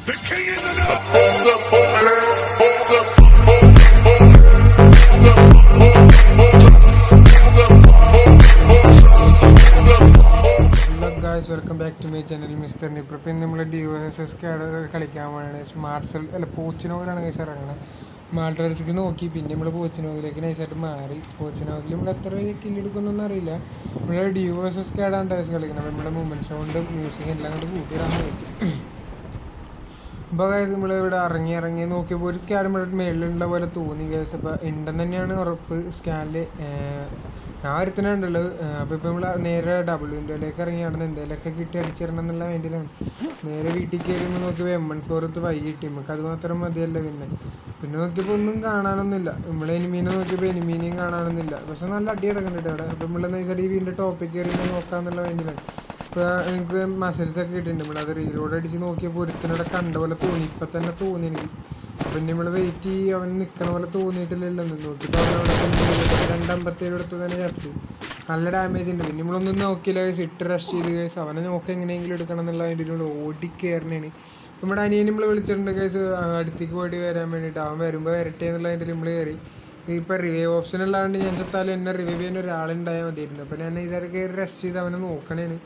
The king in the know. Hello guys welcome back to my channel mister നിപ്ര പിന്നെ നമ്മൾ D S S കളിക്കാൻ വേണ്ടി smart cell അല്ല പോച്ചിനോവിലാണ് ഗൈസ് ഇറങ്ങുന്നത് മാൾട്ടേഴ്സിക്ക് നോക്കി പിന്നെ നമ്മൾ പോച്ചിനോവിലേക്ക് നൈസായിട്ട് മാറി പോച്ചിനോവിൽ നമ്മൾ എത്ര കില്ലെടുക്കുന്നൊന്നും അറിയില്ല നമ്മൾ ഡി എസ് എസ് കാർഡാണ് ഗൈസ് കളിക്കുന്നത് അപ്പോൾ നമ്മുടെ മൂമെൻറ്റ്സ് കൊണ്ട് മ്യൂസിക് എല്ലാം കൊണ്ട് കൂട്ടിയിടാന്ന് വെച്ച് അപ്പോൾ ഗൈസ് നമ്മൾ ഇവിടെ ഇറങ്ങി ഇറങ്ങി നോക്കിയപ്പോൾ ഒരു സ്കാൻ ഇവിടെ മേളിലുള്ള പോലെ തോന്നി ഗൈസ് അപ്പോൾ ഉണ്ടെന്ന് തന്നെയാണ് ഉറപ്പ് സ്കാനിൽ ഞാൻ ഒരുത്തനുണ്ടല്ലോ അപ്പോൾ ഇപ്പോൾ നമ്മൾ നേരെ ഡബ്ല്യൂൻ്റെയിലേക്ക് ഇറങ്ങി അവിടെ എന്തെങ്കിലുമൊക്കെ കിട്ടി അടിച്ചിരണം എന്നുള്ള വേണ്ടിയിലാണ് നേരെ വീട്ടിൽ കയറി നോക്കിയപ്പോൾ എം എൺ ഫോറത്ത് വൈ കിട്ടി നമുക്ക് അത് മാത്രം മതിയല്ല പിന്നെ പിന്നെ നോക്കിയപ്പോൾ ഒന്നും കാണാനൊന്നുമില്ല നമ്മൾ എനിമീനെ നോക്കിയപ്പോൾ എനിമീനെയും കാണാനൊന്നുമില്ല പക്ഷെ നല്ല അടി കിടക്കുന്നുണ്ട് അവിടെ അപ്പോൾ നമ്മൾ നൈസായിട്ട് ഈ വീടിൻ്റെ ടോപ്പിൽ കയറി നോക്കാന്നുള്ള വേണ്ടിയിലാണ് ഇപ്പോൾ എനിക്ക് മസിൽസ് ഒക്കെ കിട്ടിയിട്ടുണ്ട് നമ്മളത് റീലോഡ് അടിച്ച് നോക്കിയപ്പോൾ ഒരുത്തനോടെ കണ്ട പോലെ തോന്നി ഇപ്പം തന്നെ തോന്നി എനിക്ക് അപ്പം നമ്മൾ വെയിറ്റ് ചെയ്യും അവൻ നിൽക്കണ പോലെ തോന്നിയിട്ടില്ലല്ലോ നോക്കിയിട്ട് അവൻ അവിടെ കൊണ്ടുപോയി രണ്ടമ്പത്തേഴ് എടുത്ത് തന്നെ ചത്ത് നല്ല ഡാമേജ് ഉണ്ട് പിന്നെ നമ്മളൊന്നും നോക്കിയില്ല guys. ഇട്ട് റഷ് ചെയ്ത് കേസ് അവനെ നോക്കി എങ്ങനെയെങ്കിലും എടുക്കണം എന്നുള്ള അതിൻ്റെ കൂടെ ഓടിക്കയറണേണ് നമ്മുടെ അനിയൻ നമ്മൾ വിളിച്ചിട്ടുണ്ട് കേസ് അടുത്തേക്ക് ഓടി വരാൻ വേണ്ടിയിട്ട് അവൻ വരുമ്പോൾ വരട്ടെ എന്നുള്ള അതിൻ്റെ നമ്മൾ കയറി ഇപ്പം റിവൈവ് ഓപ്ഷൻ ഉള്ളതുകൊണ്ട് ഞാൻ ചത്താലും എന്നെ റിവൈവ് ചെയ്യാൻ ഒരാളുണ്ടായാൽ മതിയായിരുന്നു അപ്പം ഞാൻ ഈ സൈഡ് കയറി റഷ് ചെയ്ത് അവനെ നോക്കണേണ്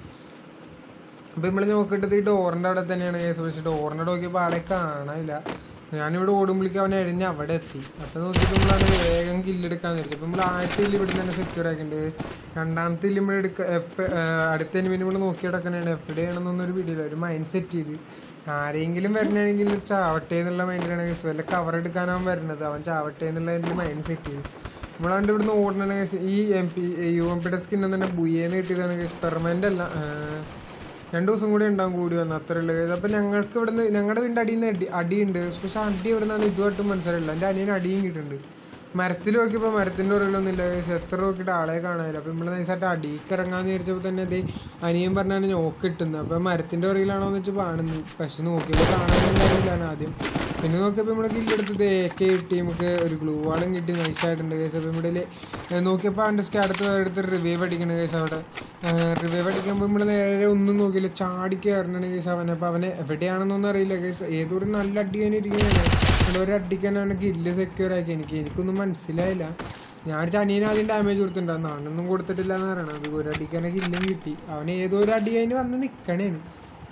അപ്പം നമ്മൾ നോക്കിട്ടത് ഈ ഡോറിൻ്റെ അവിടെ തന്നെയാണ് കേസ് പക്ഷേ ഡോറിൻ്റെ നോക്കിയപ്പോൾ ആളെ കാണാനില്ല ഞാനിവിടെ ഓടുമ്പോഴേക്കും അവൻ എഴിഞ്ഞ് അവിടെ എത്തി അപ്പം നോക്കിയിട്ട് നമ്മളാണ് വേഗം കില്ലെടുക്കാൻ വിചാരിച്ചു അപ്പം നമ്മൾ ആദ്യത്തെ ഇല്ല ഇവിടെ തന്നെ സെക്യൂർ ആക്കിയിട്ടുണ്ട് രണ്ടാമത്തെ ഇല്ല നമ്മൾ എടുക്ക എപ്പ- ആ, അടുത്ത എനിമിനെ നമ്മൾ നോക്കി കിടക്കണേണ് എവിടെയാണെന്നൊന്നും ഒരു വീഡിയോ ഒരു മൈൻഡ് സെറ്റ് ചെയ്ത് ആരെങ്കിലും വരണയാണെങ്കിൽ ചാവട്ടെ എന്നുള്ള മൈൻഡിലാണ് കേസ് വല്ല കവർ എടുക്കാനാവും വരുന്നത് അവൻ ചാവട്ടെ എന്നുള്ള അതിൻ്റെ മൈൻഡ് സെറ്റ് ചെയ്ത് നമ്മളാണ്ട് ഇവിടുന്ന് ഓടണ കേസ് ഈ എം പി യു എം പിയുടെ സ്കിൻ തന്നെ ബുയേന്ന് കിട്ടിയതാണ് കേസ് പെർമനൻ്റ് അല്ല ആ, രണ്ട് ദിവസം കൂടി ഉണ്ടാവും കൂടി വന്ന് അത്രയുള്ള കേസ് അപ്പം ഞങ്ങൾക്ക് ഇവിടുന്ന് ഞങ്ങളുടെ വീടിൻ്റെ അടിയിൽ നിന്ന് അടി അടിയുണ്ട് പക്ഷെ അടി എവിടെ നിന്നാണ് ഇതുമായിട്ട് മനസ്സിലായില്ല എൻ്റെ അനിയന് അടിയും കിട്ടുന്നുണ്ട് മരത്തിൽ നോക്കിയപ്പോൾ മരത്തിൻ്റെ ഉറയിലൊന്നും ഇല്ല കേസ് എത്ര നോക്കിയിട്ട് ആളെ കാണാനില്ല അപ്പം നമ്മൾ നൈസായിട്ട് അടിയിക്ക് ഇറങ്ങാന്ന് വിചാരിച്ചപ്പോൾ തന്നെ അതേ അനിയൻ പറഞ്ഞാണ് നോക്ക് കിട്ടുന്നത് അപ്പം മരത്തിൻ്റെ ഉറയിലാണോ എന്ന് വെച്ച് കാണുന്നു പക്ഷെ നോക്കിയപ്പോൾ കാണാനൊന്നും ആദ്യം പിന്നെ നോക്കിയപ്പോൾ നമ്മുടെ കില്ലെടുത്തത് എ കെ കിട്ടി നമുക്ക് ഒരു ഗ്ലൂ വാളും കിട്ടി നൈസായിട്ടുണ്ട് കേസ് അപ്പം ഇവിടെ നോക്കിയപ്പോൾ അവൻ്റെ സ്കാഡത്ത് എടുത്ത് റിവൈവ് അടിക്കണ കേസ് അവിടെ റിവൈവ് അടിക്കുമ്പോൾ നമ്മൾ നേരെ ഒന്നും നോക്കിയില്ല ചാടി കയറണ കേസ് അവനെ അപ്പോൾ അവനെ എവിടെയാണെന്നൊന്നും അറിയില്ല കേസ് ഏതൊരു നല്ല അടി അവന് ഇരിക്കുകയാണ് ഇവിടെ ഒരു അടിക്കാൻ അവനെ കില്ല് സെക്യൂർ ആക്കി എനിക്ക് എനിക്കൊന്നും മനസ്സിലായില്ല ഞാൻ ചനിയന് ആദ്യം ഡാമേജ് കൊടുത്തിട്ടുണ്ടായിരുന്നു അവനൊന്നും കൊടുത്തിട്ടില്ല എന്ന് പറയണം അത് ഒരു അടിക്കാനെ കില്ലും കിട്ടി അവന് ഏതോ ഒരു അടി അതിന് വന്ന് നിൽക്കണേന്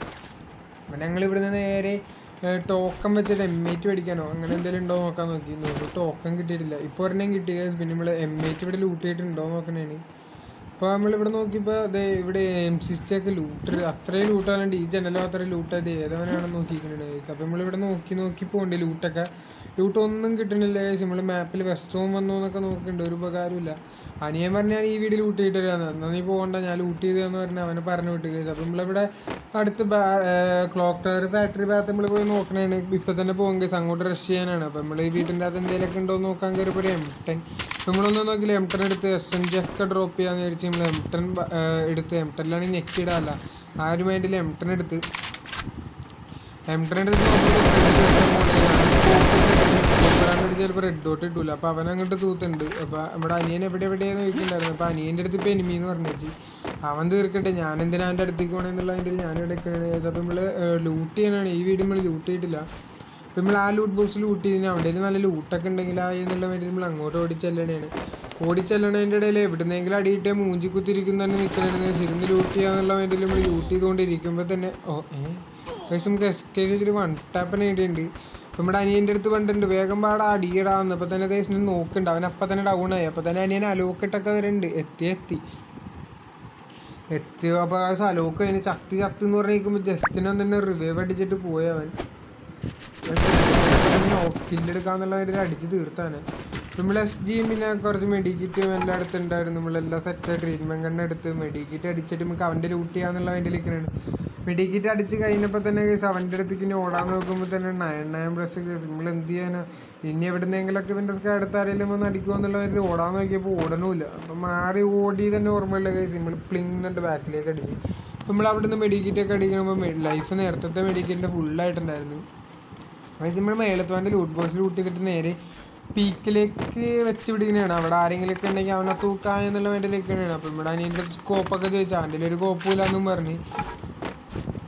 അപ്പം ഞങ്ങൾ ഇവിടുന്ന് നേരെ ടോക്കൺ വെച്ചിട്ട് എം എയ്റ്റ് മേടിക്കാനോ അങ്ങനെ എന്തെങ്കിലും ഉണ്ടോ നോക്കാൻ നോക്കി നോക്കി ടോക്കൺ കിട്ടിയിട്ടില്ല ഇപ്പോൾ ഒരെണ്ണം കിട്ടിയത് പിന്നെ നമ്മൾ എം എയ്റ്റ് ഇവിടെ ലൂട്ട് ചെയ്തിട്ടുണ്ടോ നോക്കണേന് ഇപ്പോൾ നമ്മൾ ഇവിടെ നോക്കിയപ്പോൾ അതെ ഇവിടെ എം സിസ്റ്റൊക്കെ ലൂട്ട് അത്രയും ലൂട്ടാനുണ്ട് ഈ ജനലോ അത്രയും ലൂട്ട് അത് ഏതവനാണെന്ന് നോക്കിയിരിക്കുന്നുണ്ട് ഗൈസ് അപ്പോൾ നമ്മളിവിടെ നോക്കി നോക്കി പോകണ്ടേ ലൂട്ടൊക്കെ ലൂട്ട് ഒന്നും കിട്ടണില്ല ഗൈസ് നമ്മൾ മാപ്പിൽ വെസ്റ്റ് ഹോം വന്നോ എന്നൊക്കെ നോക്കുന്നുണ്ട് ഒരു ഉപകാരമില്ല അനിയൻ പറഞ്ഞാൽ ഈ വീഡിയോ ലൂട്ട് ചെയ്തിട്ട് തരാന്ന് എന്നാൽ നീ പോകണ്ട ഞാൻ ലൂട്ട് ചെയ്തതെന്ന് പറഞ്ഞാൽ അവനെ പറഞ്ഞു വിട്ട് ഗൈസ് അപ്പോൾ നമ്മളിവിടെ അടുത്ത് ക്ലോക്ക് ടവർ ഫാക്ടറി ഭാഗത്ത് നമ്മൾ പോയി നോക്കണേണ് ഇപ്പം തന്നെ പോകും ഗൈസ് അങ്ങോട്ട് റഷ് ചെയ്യാനാണ് അപ്പോൾ നമ്മൾ ഈ വീട്ടിൻ്റെ അകത്ത് എന്തെങ്കിലുമൊക്കെ ഉണ്ടോ എന്ന് നോക്കാൻ കയറിയപ്പോൾ ഒരു എം ടെൻ നമ്മളൊന്നും നോക്കില്ല എം ടെൻ എടുത്ത് എസ് എൻ ജി ഒക്കെ ഡ്രോപ്പ് ചെയ്യാന്ന് വിചാരിച്ച് നമ്മൾ എം ടെൻ എടുത്ത് എം ടെനിലാണെങ്കിൽ നെക്ക് ഇടാല്ല ആ ഒരു മൈൻഡിൽ എം ടെൻ എടുത്ത് എം ടെൻ എടുത്ത് ചിലപ്പോൾ റെഡ് ഡോട്ട് ഇട്ടൂല അപ്പോൾ അവൻ അങ്ങോട്ട് തൂത്തുണ്ട് അപ്പോൾ നമ്മുടെ അനിയൻ എവിടെ എവിടെയാന്ന് ചോദിക്കുന്നുണ്ടായിരുന്നു അപ്പോൾ അനിയൻ്റെ അടുത്ത് ഇപ്പോൾ എനിമി എന്ന് പറഞ്ഞു വെച്ച് അവൻ തീർക്കട്ടെ ഞാൻ എന്തിനാ അവൻ്റെ അടുത്തേക്ക് പോകണമെന്നുള്ളതിൻ്റെ ഞാൻ എടുക്കണേ അപ്പോൾ നമ്മൾ ലൂട്ട് ചെയ്യാനാണ് ഈ വീട് നമ്മൾ ലൂട്ട് ചെയ്തിട്ടില്ല അപ്പോൾ നമ്മൾ ആ ലൂട്ട് ബോക്സ് ലൂട്ട് ചെയ്തിന് അവിടെ നല്ല ലൂട്ടൊക്കെ ഉണ്ടെങ്കിൽ ആ എന്നുള്ള വേണ്ടി നമ്മൾ അങ്ങോട്ട് ഓടിച്ചെല്ലണേണ് ഓടിച്ചെല്ലണതിൻ്റെ ഇടയിൽ എവിടുന്നെങ്കിലും അടിയിട്ട് മൂഞ്ചി കുത്തിരിക്കുന്ന തന്നെ നിൽക്കണേ ഇരുന്ന് ലൂട്ട് ചെയ്യാന്നുള്ള വേണ്ടി നമ്മൾ ലൂട്ട് ചെയ്തുകൊണ്ടിരിക്കുമ്പോൾ തന്നെ ഓ ഏ പക്ഷെ നമുക്ക് എസ് കെ വെച്ചിട്ട് വൺ ടാപ്പ് നേടിയിട്ടുണ്ട് ഇപ്പം നമ്മുടെ അനിയൻ്റെ അടുത്ത് പണ്ടുണ്ട് വേഗം പാടാ അടിയിടാന്ന് അപ്പോൾ തന്നെ ദേശം നോക്കുന്നുണ്ട് അവൻ അപ്പം തന്നെ ഡൗൺ ആയി അപ്പോൾ തന്നെ അനിയൻ അലോക്കിട്ടൊക്കെ വരുന്നുണ്ട് എത്തി എത്തി എത്തി അപ്പോൾ ആ സലോക്ക് അതിന് ചത്തി ചത്ത് എന്ന് പറഞ്ഞിരിക്കുമ്പോൾ ജസ്റ്റിനെ തന്നെ റിവൈവ് അടിച്ചിട്ട് പോയി അവൻ കില്ലെടുക്കാന്നുള്ള ഒരു അടിച്ച് തീർത്താണ് നമ്മൾ എസ് ജി പിന്നെ കുറച്ച് മെഡിക്കിറ്റും എല്ലായിടത്തും ഉണ്ടായിരുന്നു നമ്മളെല്ലാം സെറ്റ് ട്രീറ്റ്മെൻറ്റ് കണ്ണ് എടുത്ത് മെഡിക്കിറ്റ് അടിച്ചിട്ട് നമുക്ക് അവൻ്റെ ലൂട്ട് ചെയ്യാന്നുള്ള അതിൻ്റെ ലിക്കണാണ് മെഡിക്കിറ്റ് അടിച്ച് കഴിഞ്ഞപ്പോൾ തന്നെ കേസ് അവൻ്റെ അടുത്തേക്ക് ഇനി ഓടാൻ നോക്കുമ്പോൾ തന്നെ നയൻ നയൻ പ്ലസ് കേസ് നമ്മൾ എന്ത് ചെയ്യാനാ ഇനി എവിടുന്നെങ്കിലൊക്കെ ഇവൻ്റെ അടുത്ത് ആരെങ്കിലും വന്ന് അടിക്കുമോ എന്നുള്ള ഒരു ഓടാൻ നോക്കിയപ്പോൾ ഓടണമില്ല അപ്പം മാറി ഓടി തന്നെ ഓർമ്മയുള്ള കേസ് നമ്മൾ പ്ലിങ് എന്നിട്ട് ബാക്കിലേക്ക് അടിച്ച് നമ്മൾ അവിടുന്ന് മെഡിക്കിറ്റൊക്കെ അടിക്കുമ്പോൾ ലൈഫ് നേരത്തെ മെഡിക്കിറ്റിൻ്റെ ഫുള്ളായിട്ടുണ്ടായിരുന്നു അത് നമ്മൾ മേളത്തുവാൻ്റെ ലൂട്ട് ബോക്സ് ലൂട്ട് ചെയ്തിട്ട് നേരെ പീക്കിലേക്ക് വെച്ച് പിടിക്കുന്നതാണ് അവിടെ ആരെങ്കിലും ഒക്കെ ഉണ്ടെങ്കിൽ അവനെ തൂക്കാം എന്നുള്ള വേണ്ടിയിലേക്കാണ് അപ്പം ഇവിടെ അനിയൻ്റെ സ്കോപ്പൊക്കെ ചോദിച്ചാൽ അവൻ്റെ ഒരു കോപ്പില്ലാന്നും പറഞ്ഞ്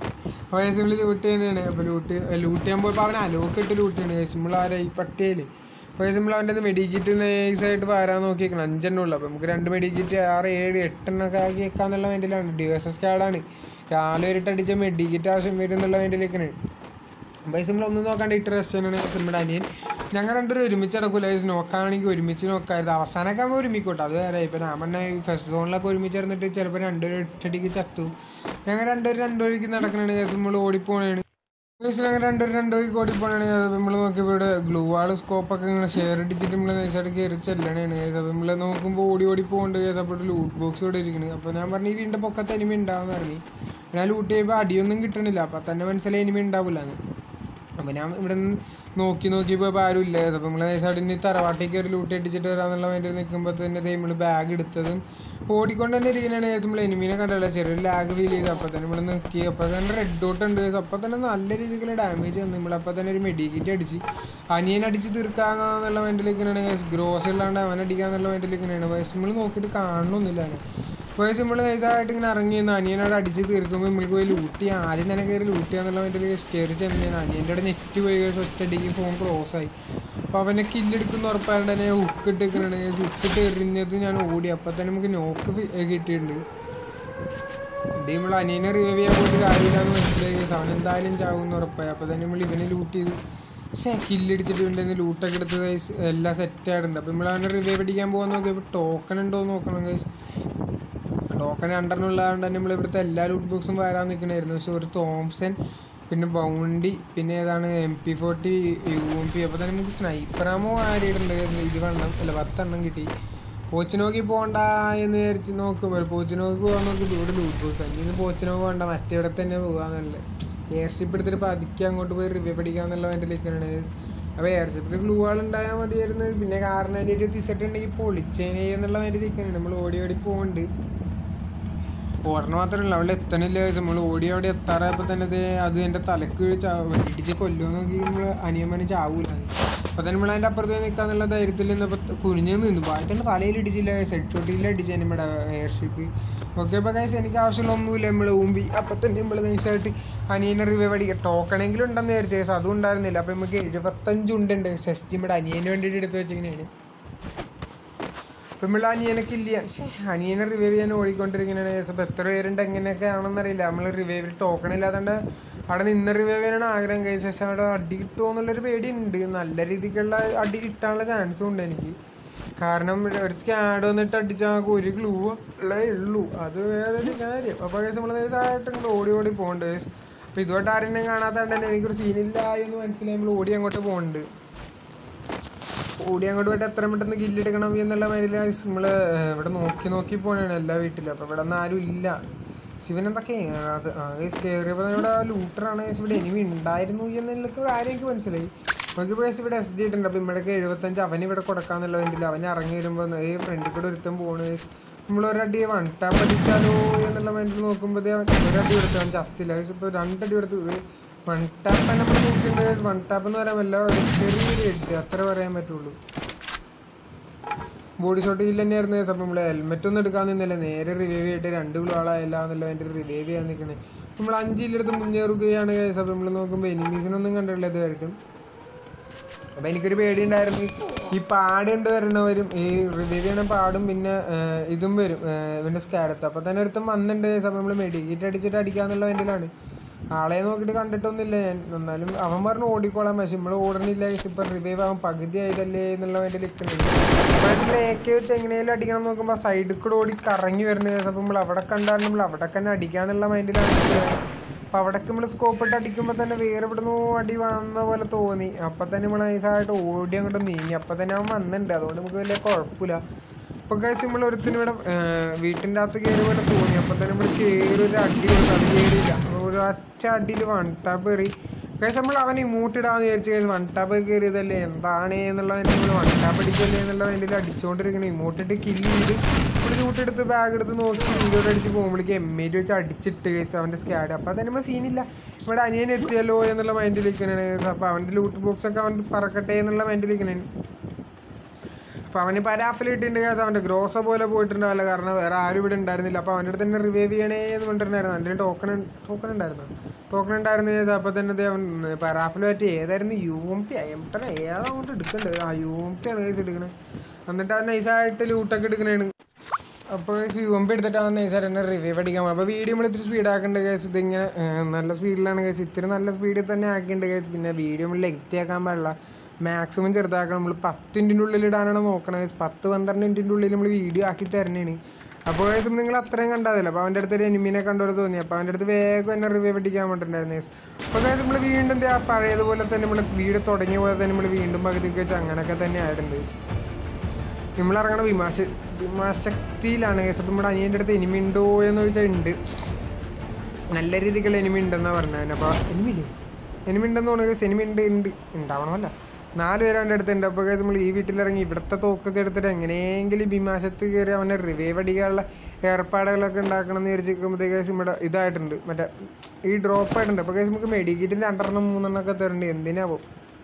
അപ്പോൾ നമ്മൾ ലൂട്ട് തന്നെയാണ് അപ്പോൾ ലൂട്ട് ലൂട്ട് ചെയ്യാൻ പോയപ്പോൾ അവൻ അലോക്ക് ഇട്ട് ലൂട്ട് ചെയ്യണേ നമ്മൾ ആരാ ഈ പട്ടിയയിൽ അപ്പോൾ നമ്മൾ അവൻ്റെ മെഡിക്കിറ്റ് നൈസായിട്ട് വരാൻ നോക്കിയേക്കണം അഞ്ചെണ്ണം ഉള്ളു അപ്പോൾ നമുക്ക് രണ്ട് മെഡിക്കിറ്റ് ആറ് ഏഴ് എട്ടെണ്ണൊക്കെ ആക്കി വെക്കാന്നുള്ള വേണ്ടിയിലാണ് ഡി എസ് എസ് കാർഡാണ് രാവിലെ ഒരിട്ട് അടിച്ച മെഡിക്കിറ്റ് ആവശ്യം വരും എന്നുള്ള വേണ്ടിയിലേക്കാണ് പൈസ നമ്മൾ ഒന്നും നോക്കാണ്ട് ഇട്ട് റെസ്റ്റ് ചെയ്യണ നമ്മുടെ അനിയൻ ഞങ്ങൾ രണ്ടുപേരും ഒരുമിച്ച് നടക്കൂല ഗൈസ് നോക്കുകയാണെങ്കിൽ ഒരുമിച്ച് നോക്കായിരുന്നു അവസാനമൊക്കെ ആകുമ്പോൾ ഒരുമിക്കോട്ടെ അത് വേറെ ഇപ്പം ഞാൻ പറഞ്ഞ ഫസ്റ്റ് സോണിലൊക്കെ ഒരുമിച്ച് ഇരുന്നിട്ട് ചിലപ്പോൾ രണ്ടുപേരും ഒറ്റടിക്ക് ചത്തു ഞങ്ങൾ രണ്ടുപേരും രണ്ടുപേർക്ക് നടക്കണതാണ് നമ്മൾ ഓടിപ്പോണാണ് ഗൈസ് ഞങ്ങൾ രണ്ടുപേരും രണ്ടുപേർക്ക് ഓടിപ്പോണാണ് നമ്മൾ നോക്കിയപ്പോൾ ഇവിടെ ഗ്ലൂ വാൾ സ്കോപ്പൊക്കെ ഇങ്ങനെ ഷെയർ അടിച്ചിട്ട് നമ്മൾ നൈസായിട്ട് കയറി ചെല്ലണേണ് ഗൈസ് അപ്പോൾ നമ്മൾ നോക്കുമ്പോൾ ഓടി ഓടി പോകുന്നുണ്ട് ഗൈസ് അപ്പോൾ ലൂട്ട് ബോക്സ് ഇവിടെ ഇരിക്കുന്നത് അപ്പോൾ ഞാൻ പറഞ്ഞു ഈ വീടിൻ്റെ പൊക്കത്ത് എനിമി ഉണ്ടാവുമെന്ന് പറഞ്ഞു ഞാൻ ലൂട്ട് ചെയ്യുമ്പോൾ അടിയൊന്നും കിട്ടണില്ല അപ്പോൾ തന്നെ മനസ്സിലായി എനിമി ഉണ്ടാവില്ല എന്ന് അപ്പോൾ ഞാൻ ഇവിടെ നിന്ന് നോക്കി നോക്കിയപ്പോൾ ഇപ്പോൾ ആരും ഇല്ല അപ്പോൾ നമ്മൾ സൈഡിന് തറവാട്ടിൽ കയറി ലൂട്ടി അടിച്ചിട്ട് വരാന്നുള്ള വേണ്ടി നിൽക്കുമ്പോൾ തന്നെ നമ്മൾ ബാഗ് എടുത്തതും ഓടിക്കൊണ്ട് തന്നെ ഇരിക്കുന്നതാണ് നമ്മൾ എനിമീനെ കണ്ടല്ല ചെറിയൊരു ലാഗ് ഫീൽ ചെയ്ത് അപ്പോൾ തന്നെ നമ്മൾ നിൽക്കി അപ്പോൾ തന്നെ റെഡ് ഡോട്ട് ഉണ്ട് അപ്പോൾ തന്നെ നല്ല രീതിക്കുള്ള ഡാമേജ് വന്നു നമ്മളപ്പോൾ തന്നെ ഒരു മെഡിക്കിറ്റ് അടിച്ച് അനിയൻ അടിച്ച് തീർക്കാന്നുള്ള വേണ്ടിയിലേക്കാണ് ഗ്രോസ് ഇല്ലാണ്ട് അവൻ അടിക്കാന്നുള്ള വേണ്ടിയിലേക്കാണ് വയസ്സ് നമ്മൾ നോക്കിയിട്ട് കാണണമെന്നില്ല അവനെ വയസ്സ് നമ്മൾ നൈസായിട്ട് ഇങ്ങനെ ഇറങ്ങി നിന്ന് അനിയനോട് അടിച്ച് തീർക്കുമ്പോൾ നമ്മൾക്ക് പോയി ലൂട്ടി ആദ്യം തന്നെ കയറി ലൂട്ട് ചെയ്യാന്നുള്ള വേണ്ടി കയറി ചെന്ന് അനിയൻ്റെ അവിടെ നെറ്റ് പോയി ഒറ്റയടിക്ക് ഫോൺ ക്രോസ് ആയി അപ്പോൾ അവനെ കില്ലെടുക്കുന്ന ഉറപ്പായിട്ട് തന്നെ ഹുക്ക് ഇട്ടിരിക്കണേ ഹുക്ക് ഇട്ട് എറിഞ്ഞത് ഞാൻ ഓടി അപ്പം തന്നെ നമുക്ക് നോക്ക് കിട്ടിയിട്ടുണ്ട് ഇത് നമ്മൾ അനിയനെ റിവൈവ് ചെയ്യാൻ പോയിട്ട് കാര്യമില്ലാന്ന് മനസ്സിലായി അവൻ എന്തായാലും ചാവും ഉറപ്പായി അപ്പോൾ തന്നെ നമ്മൾ ഇവനെ ലൂട്ട് ചെയ്ത് പക്ഷേ കില്ലടിച്ചിട്ട് ഉണ്ടെന്ന് ലൂട്ടൊക്കെ എടുത്ത് ഗൈസ് എല്ലാം സെറ്റ് ആയിട്ടുണ്ട് അപ്പോൾ നമ്മൾ അവനെ റിവൈവ് അടിക്കാൻ പോകാൻ നോക്കിയപ്പോൾ ടോക്കൺ ഉണ്ടോ എന്ന് നോക്കണം ഗൈസ് ടോക്കൺ രണ്ടെണ്ണം ഉള്ളതുകൊണ്ട് തന്നെ നമ്മൾ ഇവിടുത്തെ എല്ലാ ലൂട്ട് ബോക്സും വരാൻ നിൽക്കണമായിരുന്നു പക്ഷെ ഒരു തോംസൺ പിന്നെ ബൗണ്ടി പിന്നെ ഏതാണ് M P forty U M P അപ്പോൾ തന്നെ നമുക്ക് സ്നൈപ്പറാമോ ആരിയിട്ടുണ്ട് ഇരുപെണ്ണം അല്ല പത്തെണ്ണം കിട്ടി പോച്ചിനോക്കി പോകണ്ട എന്ന് വിചാരിച്ച് നോക്കുമ്പോൾ പോച്ചിനോക്കി പോകാൻ നോക്കി ഇവിടെ ലൂട്ട് ബോക്സ് അഞ്ചിന് പോച്ചിനോക്ക് പോകണ്ട മറ്റേ ഇവിടെ തന്നെ പോകാന്നല്ലേ എയർഷിപ്പ് എടുത്തിട്ട് പതുക്കെ അങ്ങോട്ട് പോയി റിവ്യൂ പഠിക്കാന്നുള്ള വേണ്ടിയിലേക്കാണ് അപ്പോൾ എയർഷിപ്പിൽ ഗ്ലൂ ആൾ ഉണ്ടായാൽ മതിയായിരുന്നു പിന്നെ കാറിനായിട്ട് ഒരു തിസറ്റ് ഉണ്ടെങ്കിൽ പൊളിച്ചേനെ എന്നുള്ള വേണ്ടിയിലേക്കാണ് നമ്മൾ ഓടി ഓടി പോകുന്നുണ്ട് ഓടണ മാത്രമല്ല അവിടെ എത്തണില്ല നമ്മൾ ഓടി അവിടെ എത്താറായപ്പോൾ തന്നെ ഇത് അത് എൻ്റെ തലക്ക് ഇടിച്ച് കൊല്ലുമോ നോക്കി നമ്മൾ അനിയമ്മനെ ചാവൂല അപ്പോൾ തന്നെ നമ്മൾ അതിൻ്റെ അപ്പുറത്ത് പോയി നിൽക്കാന്നുള്ള ധൈര്യത്തിൽ നിന്നപ്പോൾ കുനിഞ്ഞ് നിന്നു ബാക്കിൻ്റെ തലയിൽ ഇടിച്ചില്ല ഹെഡ് ഷോട്ടിൽ അടിച്ചു നമ്മുടെ എയർഷിപ്പ് ഓക്കെ അപ്പോൾ കഴിച്ച് എനിക്ക് ആവശ്യമുള്ള ഒന്നുമില്ല നമ്മൾ ഊമ്പി അപ്പം തന്നെ നമ്മൾ നൈസായിട്ട് അനിയനെ റിവൈവ് അടിക്കുക ടോക്കണെങ്കിലും ഉണ്ടെന്ന് വിചാരിച്ചു അതും ഉണ്ടായിരുന്നില്ല അപ്പോൾ നമുക്ക് എഴുപത്തഞ്ച് ഉണ്ട് സെസ്റ്റ് നമ്മുടെ അനിയന് വേണ്ടിയിട്ട് എടുത്ത് വെച്ചിങ്ങനെയാണ് ഇപ്പം നമ്മൾ അനിയനെ കില്ല് ചെയ്യാൻ ശ്ശേ, അനിയനെ റിവൈവ് ചെയ്യാൻ ഓടിക്കൊണ്ടിരിക്കുന്നതാണ് അപ്പോൾ എത്ര പേരുണ്ട് എങ്ങനെയൊക്കെ ആണെന്ന് അറിയില്ല നമ്മൾ റിവൈവിൽ ടോക്കൺ ഇല്ലാത്തതുകൊണ്ട് അവിടെ നിന്ന് റിവൈവ് ചെയ്യാനാണ് ആഗ്രഹം കഴിച്ച ശേഷം അവിടെ അടി കിട്ടുമോ എന്നുള്ളൊരു പേടി ഉണ്ട് നല്ല രീതിക്കുള്ള അടി കിട്ടാനുള്ള ചാൻസും ഉണ്ട് എനിക്ക് കാരണം ഒരു സ്കാഡ് വന്നിട്ട് അടിച്ചാൽ നമുക്ക് ഒരു ഗ്ലൂ ഉള്ളേ ഉള്ളൂ അത് വേറൊരു കാര്യം അപ്പോൾ കേസ് നമ്മൾ നൈസായിട്ട് ഇങ്ങോട്ട് ഓടി ഓടി പോകുന്നുണ്ട് അപ്പോൾ ഇതുമായിട്ട് ആരെയും കാണാത്തതുകൊണ്ട് തന്നെ എനിക്കൊരു സീനില്ല എന്ന് മനസ്സിലായി നമ്മൾ ഓടി അങ്ങോട്ട് പോകുന്നുണ്ട് ഓടി അങ്ങോട്ട് പോയിട്ട് എത്ര പെട്ടെന്ന് കില്ലെടുക്കണം എന്നുള്ള മാതിരി നമ്മൾ ഇവിടെ നോക്കി നോക്കി പോകണാണ് എല്ലാ വീട്ടിലും അപ്പോൾ ഇവിടെ ഒന്നും ആരും ഇല്ല ശിവൻ എന്തൊക്കെ അത് കയറിയപ്പോൾ ഇവിടെ ലൂട്ടറാണ് ഇവിടെ എനിമി ഉണ്ടായിരുന്നു എന്നുള്ള കാര്യം എനിക്ക് മനസ്സിലായി നോക്കിയപ്പോൾ കേസ് ഇവിടെ എസ് ഡി ഇട്ടുണ്ട് അപ്പോൾ ഇവിടെയൊക്കെ എഴുപത്തഞ്ച് അവന് ഇവിടെ കൊടുക്കാന്നുള്ള വേണ്ടിയില്ല അവൻ ഇറങ്ങി വരുമ്പോൾ ഈ ഫ്രണ്ടിൽ കൂടെ ഒരുത്തം പോണ് നമ്മൾ ഒരടി വൺ ടാപ്പ് അടിച്ചാലോ എന്നുള്ള വേണ്ടി നോക്കുമ്പോൾ ഒരടി കൊടുത്തു അവൻ ചത്തില്ല ഇപ്പോൾ രണ്ടടി കൊടുത്തു വൺ ടാപ്പ് നമ്മൾ നോക്കിയിട്ടുണ്ട് വൺ ടാപ്പ് എന്ന് പറയാൻ പറ്റില്ല ഒരു ചെറിയൊരു ഹെഡ് അത്ര പറയാൻ പറ്റുള്ളൂ ബോഡി ഷോട്ട് ഇല്ല തന്നെയായിരുന്നു അപ്പം നമ്മൾ ഹെൽമെറ്റ് ഒന്നും എടുക്കാൻ നിന്നില്ല നേരെ റിവൈവ് ചെയ്തിട്ട് രണ്ട് ആളായില്ല എന്നുള്ള എൻ്റെ റിവൈവ് ചെയ്യാൻ നിൽക്കണേ നമ്മൾ അഞ്ചിലെടുത്ത് മുന്നേറുകയാണ് കേസ് അപ്പം നമ്മൾ നോക്കുമ്പോൾ എനിമീസിനൊന്നും കണ്ടില്ല ഇതുവരെയായിട്ടും അപ്പം എനിക്കൊരു പേടി ഉണ്ടായിരുന്നു ഈ പാട് കൊണ്ട് വരണവരും ഈ റിവൈവ് ചെയ്യണ പാടും പിന്നെ ഏർ, ഇതും വരും ഏർ, ഇവൻ്റെ സ്കാഡത്ത് അപ്പം തന്നെ ഒരുത്തം വന്നിട്ടുണ്ട് അപ്പം നമ്മൾ മെഡിക്കേറ്റ് അടിച്ചിട്ട് അടിക്കാന്നുള്ള വേണ്ടിയിലാണ് ആളെ നോക്കിയിട്ട് കണ്ടിട്ടൊന്നുമില്ല ഞാൻ എന്നാലും അവൻ പറഞ്ഞു ഓടിക്കോളാം പക്ഷെ നമ്മൾ ഓടണില്ല ഇപ്പം റിവൈവ് ആവാൻ പകുതി ആയതല്ലേ എന്നുള്ള വേണ്ടി നിൽക്കുന്നുണ്ട് അപ്പോൾ അതിൽ എ കെ വെച്ച് എങ്ങനെയാലും അടിക്കണം നോക്കുമ്പോൾ സൈഡിൽ കൂടെ ഓടി കറങ്ങി വരുന്ന കേസ് അപ്പം നമ്മൾ അവിടെ കണ്ടാൽ നമ്മൾ അവിടെ തന്നെ അടിക്കാന്നുള്ള മൈൻഡിലാണ് നിൽക്കുന്നത് അപ്പോൾ അവിടേക്ക് നമ്മൾ സ്കോപ്പ് ഇട്ട് അടിക്കുമ്പോൾ തന്നെ വേറെ ഇവിടുന്ന് അടി വന്ന പോലെ തോന്നി അപ്പം തന്നെ നമ്മൾ നൈസായിട്ട് ഓടി അങ്ങോട്ട് നീങ്ങി അപ്പം തന്നെ അവൻ വന്നിട്ടുണ്ട് അതുകൊണ്ട് നമുക്ക് വലിയ കുഴപ്പമില്ല ഇപ്പം കഴിച്ച് നമ്മൾ ഒരുത്തിന് ഇവിടെ വീട്ടിൻ്റെ അകത്ത് കയറി പോലെ തോന്നി അപ്പം തന്നെ നമ്മൾ കയറി ഒരു അടി കൊടുത്തു അത് കയറിയില്ല ഒരു ഒറ്റ അടിയിൽ വൺ ടാപ്പ് കയറി കഴിച്ച് നമ്മൾ അവൻ ഇമൂട്ടിടാന്ന് വിചാരിച്ച് കഴിച്ച് വൺ ടാപ്പ് കയറിയതല്ലേ എന്താണ് എന്നുള്ളത് നമ്മൾ വൺ ടാപ്പ് അടിച്ചല്ലേ എന്നുള്ള വേണ്ടിയിൽ അടിച്ചുകൊണ്ടിരിക്കണം ഇമോട്ടിട്ട് കില്ല് ചെയ്ത് ഒരു ചൂട്ടെടുത്ത് ബാഗ് എടുത്ത് നോക്കി വീഡിയോ അടിച്ച് പോകുമ്പോഴേക്ക് എം എ വെച്ച് അടിച്ചിട്ട് കഴിച്ച് അവൻ്റെ സ്കാഡ് അപ്പോൾ തന്നെ നമ്മൾ സീനില്ല ഇവിടെ അനിയൻ എത്തിയല്ലോ എന്നുള്ള മൈൻഡിലിരിക്കണേ അപ്പോൾ അവൻ്റെ ലൂട്ട് ബോക്സ് ഒക്കെ അവൻ പറക്കട്ടെ എന്നുള്ള മൈൻഡിലിരിക്കണേ അപ്പോൾ അവന് പരാഫിലിട്ടുണ്ട് കേസ് അവൻ്റെ ഗ്രോസ പോലെ പോയിട്ടുണ്ടാവില്ല കാരണം വേറെ ആരും ഇവിടെ ഉണ്ടായിരുന്നില്ല അപ്പോൾ അവൻ്റെ അടുത്ത് തന്നെ റിവൈവ് ചെയ്യണേ എന്ന് കൊണ്ടിരുന്നായിരുന്നു എൻ്റെ ടോക്കൺ ടോക്കൺ ഉണ്ടായിരുന്നു ടോക്കൺ ഉണ്ടായിരുന്നു ചെയ്ത് അപ്പോൾ തന്നെ ദേ അവൻ പറാഫിൽ പറ്റി ഏതായിരുന്നു U M P M ten ഏതാ അങ്ങോട്ട് എടുക്കണ്ടത് ആ യു എം പി ആണ് കേസ് എടുക്കണത് എന്നിട്ട് അവൻ നൈസായിട്ട് ലൂട്ടൊക്കെ എടുക്കണേണ് അപ്പോൾ യു എം പി എടുത്തിട്ട് അവൻ നൈസായിട്ട് തന്നെ റിവ്യൂ അടിക്കാൻ പോകും അപ്പോൾ വീഡിയോ നമ്മൾ ഇത്തിരി സ്പീഡ് ആക്കേണ്ട കേസ് ഇതിങ്ങനെ ഏഹ്, നല്ല സ്പീഡിലാണ് കേസ് ഇത്തിരി നല്ല സ്പീഡിൽ തന്നെ ആക്കേണ്ട കേസ് പിന്നെ വീഡിയോ നമ്മൾ ലെങ്തി ആക്കാൻ പാടില്ല മാക്സിമം ചെറുതാക്കണം നമ്മൾ പത്തിൻ്റെ ഉള്ളിൽ ഇടാനാണ് നോക്കണത് guys. പത്ത് പന്ത്രണ്ട് മിനിറ്റിൻ്റെ ഉള്ളിൽ നമ്മൾ വീഡിയോ ആക്കി തരണേണ് അപ്പോൾ ഏകദേശം നിങ്ങൾ അത്രയും കണ്ടതല്ല അപ്പോൾ അവൻ്റെ അടുത്ത് ഒരു എനിമീനെ കണ്ടോലെ തോന്നി അപ്പോൾ അവൻ്റെ അടുത്ത് വേഗം എന്നെ റിവ്യൂ പഠിക്കാൻ വേണ്ടിയിട്ടുണ്ടായിരുന്നു guys. അപ്പോൾ അതായത് നമ്മൾ വീണ്ടും ദേ ആ പഴയതുപോലെ തന്നെ നമ്മൾ വീട് തുടങ്ങിയ പോലെ തന്നെ നമ്മൾ വീണ്ടും പകുതിക്ക് വെച്ച് അങ്ങനെയൊക്കെ തന്നെ ആയിട്ടുണ്ട് നമ്മൾ ഇറങ്ങണ വിമാശ വിമാശക്തിയിലാണ് കേസ് അപ്പം നമ്മുടെ അനിയൻ്റെ അടുത്ത് എനിമി ഉണ്ടോ എന്ന് ചോദിച്ചാൽ ഉണ്ട് നല്ല രീതിക്കുള്ള എനിമി ഉണ്ടെന്നാണ് പറഞ്ഞത് അപ്പോൾ എനിമി ഇല്ലേ എനിമി ഉണ്ടെന്ന് തോന്നുന്നു കേസ് എനിമി ഉണ്ട് ഉണ്ട് ഉണ്ടാവണമല്ല നാല് പേര് അവൻ്റെ അടുത്ത് ഉണ്ട് അപ്പോൾ കേസ് നമ്മൾ ഈ വീട്ടിലിറങ്ങി ഇവിടുത്തെ തോക്കൊക്കെ എടുത്തിട്ട് എങ്ങനെയെങ്കിലും ഈ വിമാശത്ത് കയറി അവനെ റിവൈവ് അടിക്കാനുള്ള ഏർപ്പാടുകളൊക്കെ ഉണ്ടാക്കണം എന്ന് വിചാരിക്കുമ്പോഴത്തേക്ക് കേസ് ഇവിടെ ഇതായിട്ടുണ്ട് മറ്റേ ഈ ഡ്രോപ്പ് ആയിട്ടുണ്ട് അപ്പോൾ കേസ് നമുക്ക് മെഡിക്കറ്റിൻ്റെ രണ്ടെണ്ണം മൂന്നെണ്ണം ഒക്കെ തരുന്നുണ്ട് എന്തിനാവും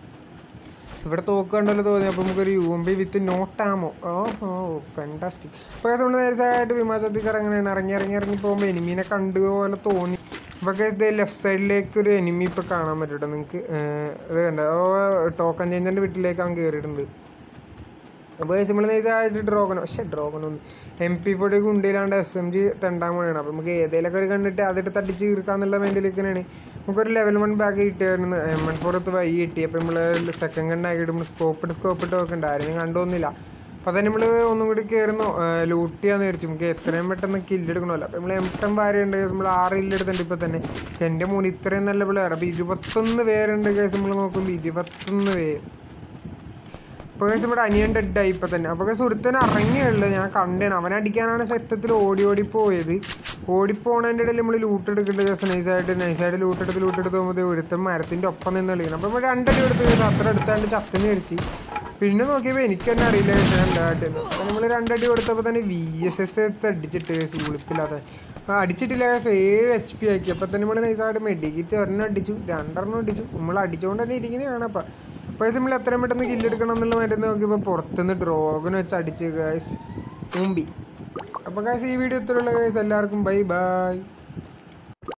ഇവിടെ തോക്ക് കണ്ടല്ലോ തോന്നി അപ്പോൾ നമുക്കൊരു യു എം ബി വിത്ത് നോട്ടാമോ ഓ ഓ ഫെൻറ്റാസ്റ്റിക് അപ്പോൾ നമ്മൾ നേരത്തെ വിമാനത്തിൽ ഇറങ്ങണേണ് ഇറങ്ങി ഇറങ്ങി ഇറങ്ങി പോകുമ്പോൾ എനിമീനെ കണ്ടു പോലെ തോന്നി അപ്പോൾ ഇത് ലെഫ്റ്റ് സൈഡിലേക്ക് ഒരു എനിമി ഇപ്പോൾ കാണാൻ പറ്റും കേട്ടോ നിങ്ങൾക്ക് ഇത് കണ്ട ഓ ടോക്കൺ ചേഞ്ചറിൻ്റെ വീട്ടിലേക്ക് അവൻ കയറിയിട്ടുണ്ട് അപ്പോൾ നമ്മൾ നൈസായിട്ട് ഡ്രോഗനോ പക്ഷേ ഡ്രോഗനൊന്നും എം പി ഫോർട്ടി ഗുണ്ടിയിലാണ്ട് എസ് എം ജി തെണ്ടാൻ പോയാണ് അപ്പോൾ നമുക്ക് ഏതെങ്കിലുമൊക്കെ ഒരു കണ്ടിട്ട് അതിട്ട് തട്ടിച്ച് തീർക്കാന്നുള്ള മൈൻഡിലേക്ക് തന്നെയാണ് നമുക്കൊരു ലെവൽ വൺ ബാഗ് കിട്ടിയായിരുന്നു എം വൺ ഫോർത്ത് വൈ കിട്ടി അപ്പോൾ നമ്മൾ സെക്കൻഡ് ഗൺ ആക്കിയിട്ട് നമ്മൾ സ്കോപ്പ് ഇട്ട് സ്കോപ്പ് ഇട്ട് നോക്കണ്ട ആരും കണ്ടോന്നില്ല അപ്പോൾ തന്നെ നമ്മൾ ഒന്നും കൂടി കയറുന്നു ലൂട്ട് ചെയ്യാന്ന് വിചാരിച്ചു നമുക്ക് എത്രയും പെട്ടെന്ന് കില്ലെടുക്കണമല്ലോ അപ്പോൾ നമ്മൾ എം ടെൻ ഭാര്യയുണ്ട് നമ്മൾ ആറ് ഇല്ലെടുത്തുണ്ട് ഇപ്പോൾ തന്നെ എൻ്റെ മൂന്ന് ഇത്രയും നല്ല പിള്ളേർ അപ്പോൾ ഇരുപത്തൊന്ന് പേരുണ്ട് കേസ് നമ്മൾ നോക്കുമ്പോൾ ഇരുപത്തൊന്ന് പേര് ഇപ്പോൾ കേസ് ഇവിടെ അനിയൻ ഡെഡായി ഇപ്പം തന്നെ അപ്പോൾ കേസ് ഒരുത്തനെ ഇറങ്ങിയുള്ളൂ ഞാൻ കണ്ടേണ് അവനെ അടിക്കാനാണ് സെറ്റത്തിൽ ഓടി ഓടി പോയത് ഓടിപ്പോണതിൻ്റെ ഇടയിൽ നമ്മൾ ലൂട്ട് എടുക്കേണ്ട ദിവസം നൈസായിട്ട് നൈസായിട്ട് ലൂട്ട് എടുത്ത് ലൂട്ട് എടുത്ത് പോകുമ്പോൾ ഒരുത്തൻ മരത്തിൻ്റെ ഒപ്പം നിന്ന് കളിക്കണം അപ്പോൾ നമ്മൾ രണ്ടടി എടുത്ത് കേസ് അത്ര എടുത്താണ്ട് ചത്തിന് മരിച്ച് പിന്നെ നോക്കിയപ്പോൾ എനിക്ക് തന്നെ അറിയില്ല കേസ് ഞാൻ ഉണ്ടാകട്ടെ അപ്പോൾ നമ്മൾ രണ്ടടി കൊടുത്തപ്പോൾ തന്നെ വി എസ് എസ് അടിച്ചിട്ട് കേസ് ഉളുപ്പില്ലാതെ ആ അടിച്ചിട്ടില്ല കേസ് ഏഴ് എച്ച് പി ആക്കി അപ്പോൾ തന്നെ നമ്മൾ നൈസായിട്ട് മെഡിക്കിറ്റ് ഒരെണ്ണം അടിച്ചു രണ്ടെണ്ണം അടിച്ചു നമ്മൾ അടിച്ചുകൊണ്ട് തന്നെ ഇരിക്കുന്നതാണ് അപ്പം അപ്പോൾ നമ്മൾ എത്രയും പെട്ടെന്ന് കില്ലെടുക്കണം എന്നുള്ള മരുന്ന് നോക്കിയപ്പോൾ പുറത്തുനിന്ന് ഡ്രോഗൻ വെച്ച് അടിച്ച് ഗായ്സ് മുമ്പി അപ്പോൾ ഗായ്സ് ഈ വീഡിയോ ഇത്രയുള്ള ഗായ്സ് എല്ലാവർക്കും ബൈ ബൈ